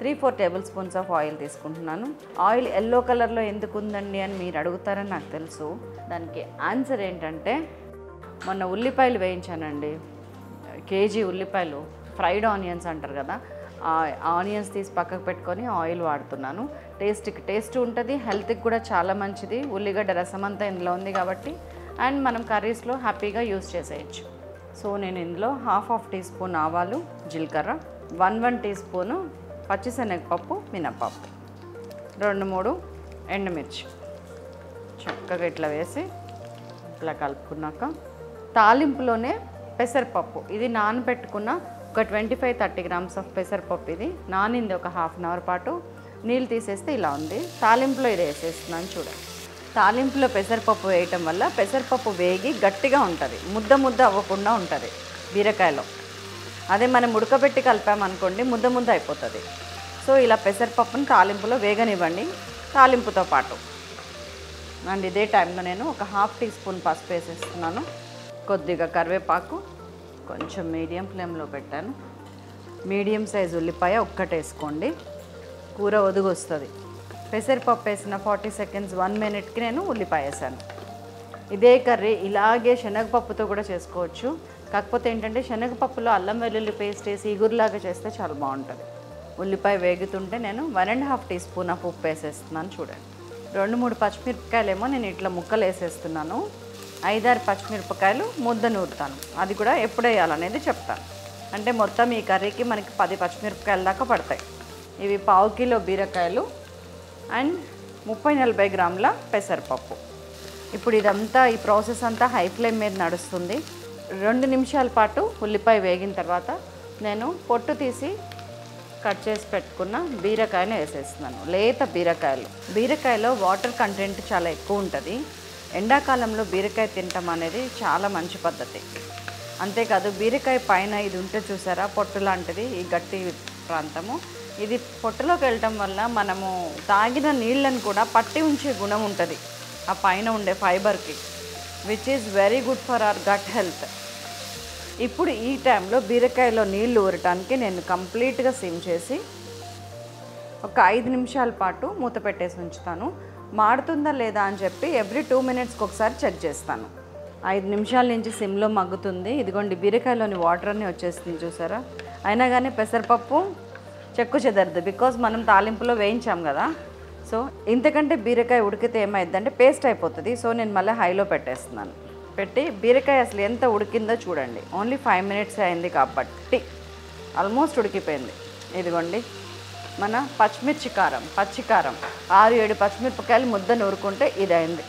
three four tablespoons of oil తీసుకుంటున్నాను oil yellow కలర్లో ఎందుకు ఉందండి అని మీరు అడుగుతారని నాకు తెలుసు దానికి ఆన్సర్ ఏంటంటే మొన్న ఉల్లిపాయలు వేయించానండి కేజీ ఉల్లిపాయలు ఫ్రైడ్ ఆనియన్స్ అంటారు కదా ఆ ఆనియన్స్ తీసి పక్కకు పెట్టుకొని ఆయిల్ వాడుతున్నాను టేస్ట్కి టేస్ట్ ఉంటుంది హెల్త్కి కూడా చాలా మంచిది ఉల్లిగడ్డ రసం అంతా ఇందులో ఉంది కాబట్టి అండ్ మనం కర్రీస్లో హ్యాపీగా యూస్ చేసేయచ్చు సో నేను ఇందులో హాఫ్ హాఫ్ టీ స్పూన్ ఆవాలు జీలకర్ర వన్ వన్ టీ స్పూను పచ్చిశనగపప్పు మినపప్పు రెండు మూడు ఎండుమిర్చి చక్కగా ఇట్లా వేసి ఇట్లా కలుపుకున్నాక తాలింపులోనే పెసరపప్పు ఇది నానబెట్టుకున్న ఒక twenty five thirty grams of పెసరపప్పు ఇది నానింది ఒక హాఫ్ అన్ అవర్ పాటు నీళ్ళు తీసేస్తే ఇలా ఉంది తాలింపులో ఇది వేసేస్తున్నాను చూడండి తాలింపులో పెసరపప్పు వేయటం వల్ల పెసరపప్పు వేగి గట్టిగా ఉంటుంది ముద్ద ముద్ద అవ్వకుండా ఉంటుంది బీరకాయలో అదే మనం ఉడకబెట్టి కలిపామనుకోండి ముద్ద ముద్ద అయిపోతుంది సో ఇలా పెసరపప్పును తాలింపులో వేగనివ్వండి తాలింపుతో పాటు అండ్ ఇదే టైంలో నేను ఒక హాఫ్ టీ స్పూన్ పసుపు వేసేస్తున్నాను కొద్దిగా కరివేపాకు కొంచెం మీడియం ఫ్లేమ్లో పెట్టాను మీడియం సైజ్ ఉల్లిపాయ ఒక్కటి వేసుకోండి కూర ఒదుగు వస్తుంది పెసరపప్పు వేసిన ఫార్టీ సెకండ్స్ వన్ మినిట్కి నేను ఉల్లిపాయ వేసాను ఇదే కర్రీ ఇలాగే శనగపప్పుతో కూడా చేసుకోవచ్చు కాకపోతే ఏంటంటే శనగపప్పులో అల్లం వెల్లుల్లి పేస్ట్ వేసి ఇగురులాగా చేస్తే చాలా బాగుంటుంది ఉల్లిపాయ వేగుతుంటే నేను one and half teaspoon of ఉప్పు వేసేస్తున్నాను చూడండి రెండు మూడు పచ్చిమిరపకాయలేమో నేను ఇట్లా ముక్కలు వేసేస్తున్నాను ఐదారు పచ్చిమిరపకాయలు ముద్ద నూరుతాను అది కూడా ఎప్పుడు వేయాలనేది చెప్తాను అంటే మొత్తం ఈ కర్రీకి మనకి పది పచ్చిమిరపకాయల దాకా పడతాయి ఇవి పావు కిలో బీరకాయలు అండ్ ముప్పై నలభై గ్రాముల పెసరపప్పు ఇప్పుడు ఇదంతా ఈ ప్రాసెస్ అంతా హై ఫ్లేమ్ మీద నడుస్తుంది రెండు నిమిషాల పాటు ఉల్లిపాయ వేగిన తర్వాత నేను పొట్టు తీసి కట్ చేసి పెట్టుకున్న బీరకాయని వేసేస్తున్నాను లేత బీరకాయలు బీరకాయలో వాటర్ కంటెంట్ చాలా ఎక్కువ ఉంటుంది ఎండాకాలంలో బీరకాయ తినటం అనేది చాలా మంచి పద్ధతి అంతేకాదు బీరకాయ పైన ఇది ఉంటే చూసారా పొట్టు లాంటిది ఈ గట్టి ప్రాంతము ఇది పొట్టులోకి వెళ్ళటం వల్ల మనము తాగిన నీళ్ళని కూడా పట్టి ఉంచే గుణం ఉంటుంది ఆ పైన ఉండే ఫైబర్కి which is very good for our gut health ఇప్పుడు ఈ టైంలో బీరకాయలో నీళ్లు ఊరటానికి నేను కంప్లీట్గా సిమ్ చేసి ఒక ఐదు నిమిషాల పాటు మూత పెట్టేసి ఉంచుతాను మాడుతుందా లేదా అని చెప్పి ఎవ్రీ టూ మినిట్స్కి ఒకసారి చెక్ చేస్తాను ఐదు నిమిషాల నుంచి సిమ్లో మగ్గుతుంది ఇదిగోండి బీరకాయలోని వాటర్ అన్నీ వచ్చేస్తుంది చూసారా అయినా కానీ పెసరపప్పు చెక్కు చెదరదు బికాజ్ మనం తాలింపులో వేయించాం కదా సో ఇంతకంటే బీరకాయ ఉడికితే ఏమైందంటే పేస్ట్ అయిపోతుంది సో నేను మళ్ళీ హైలో పెట్టేస్తున్నాను పెట్టి బీరకాయ అసలు ఎంత ఉడికిందో చూడండి ఓన్లీ ఫైవ్ మినిట్స్ అయింది కాబట్టి ఆల్మోస్ట్ ఉడికిపోయింది ఇదిగోండి మన పచ్చిమిర్చి కారం పచ్చి కారం ఆరు ఏడు పచ్చిమిరపకాయలు ముద్ద నూరుకుంటే ఇది అయింది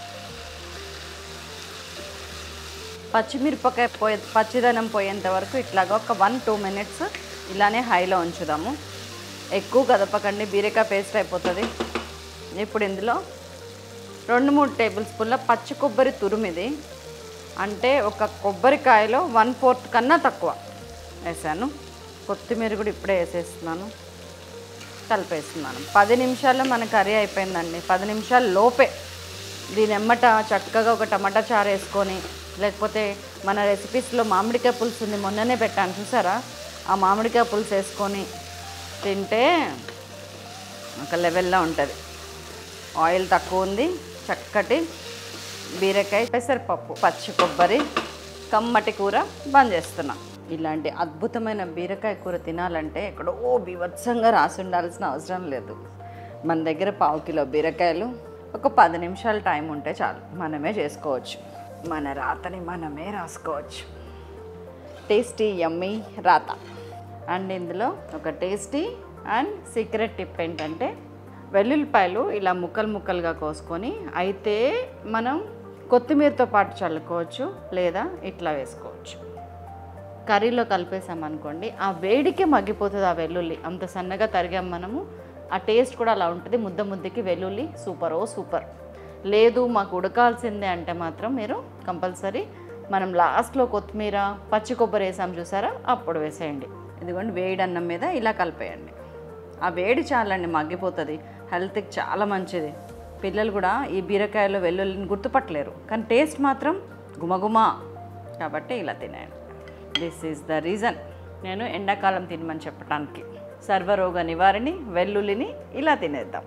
పచ్చిమిరపకాయ పోయే పచ్చిదనం పోయేంత వరకు ఇట్లాగా ఒక వన్ టూ మినిట్స్ ఇలానే హైలో ఉంచుదాము ఎక్కువ కదపకండి బీరకాయ పేస్ట్ అయిపోతుంది ఇప్పుడు ఇందులో రెండు మూడు టేబుల్ స్పూన్ల పచ్చి కొబ్బరి తురుమిది అంటే ఒక కొబ్బరికాయలో వన్ ఫోర్త్ కన్నా తక్కువ వేసాను కొత్తిమీర కూడా ఇప్పుడే వేసేస్తున్నాను కలిపేస్తున్నాను పది నిమిషాల్లో మన కర్రీ అయిపోయిందండి పది నిమిషాల లోపే దీని ఎమ్మట చక్కగా ఒక టమాటా చారు వేసుకొని లేకపోతే మన రెసిపీస్లో మామిడికాయ పులుసు ఉంది మొన్ననే పెట్టాను చూసారా ఆ మామిడికాయ పులుసు వేసుకొని తింటే ఒక లెవెల్లో ఉంటుంది ఆయిల్ తక్కువ ఉంది చక్కటి బీరకాయ పెసరపప్పు పచ్చి కొబ్బరి కమ్మటి కూర బంద్ చేస్తున్నాం ఇలాంటి అద్భుతమైన బీరకాయ కూర తినాలంటే ఎక్కడో బీభత్సంగా రాసి ఉండాల్సిన అవసరం లేదు మన దగ్గర పావు కిలో బీరకాయలు ఒక పది నిమిషాల టైం ఉంటే చాలు మనమే చేసుకోవచ్చు మన రాతని మనమే రాసుకోవచ్చు టేస్టీ యమ్మీ రాత అండ్ ఇందులో ఒక టేస్టీ అండ్ సీక్రెట్ టిప్ ఏంటంటే వెల్లుల్లిపాయలు ఇలా ముక్కలు ముక్కలుగా కోసుకొని అయితే మనం కొత్తిమీరతో పాటు చల్లుకోవచ్చు లేదా ఇట్లా వేసుకోవచ్చు కర్రీలో కలిపేసామనుకోండి ఆ వేడికే మగ్గిపోతుంది ఆ వెల్లుల్లి అంత సన్నగా తరిగాం మనము ఆ టేస్ట్ కూడా అలా ఉంటుంది ముద్ద ముద్దకి వెల్లుల్లి సూపర్ ఓ సూపర్ లేదు మాకు ఉడకాల్సిందే అంటే మాత్రం మీరు కంపల్సరీ మనం లాస్ట్లో కొత్తిమీర పచ్చి కొబ్బరి వేసాం చూసారా అప్పుడు వేసేయండి ఇదిగోండి వేడి అన్నం మీద ఇలా కలిపేయండి ఆ వేడి చాలండి మగ్గిపోతుంది హెల్త్కి చాలా మంచిది పిల్లలు కూడా ఈ బీరకాయలో వెల్లుల్లిని గుర్తుపట్టలేరు కానీ టేస్ట్ మాత్రం గుమగుమా కాబట్టి ఇలా తినేయండి దిస్ ఈజ్ ద రీజన్ నేను ఎండాకాలం తినమని చెప్పడానికి సర్వరోగ నివారణి వెల్లుల్లిని ఇలా తినేద్దాం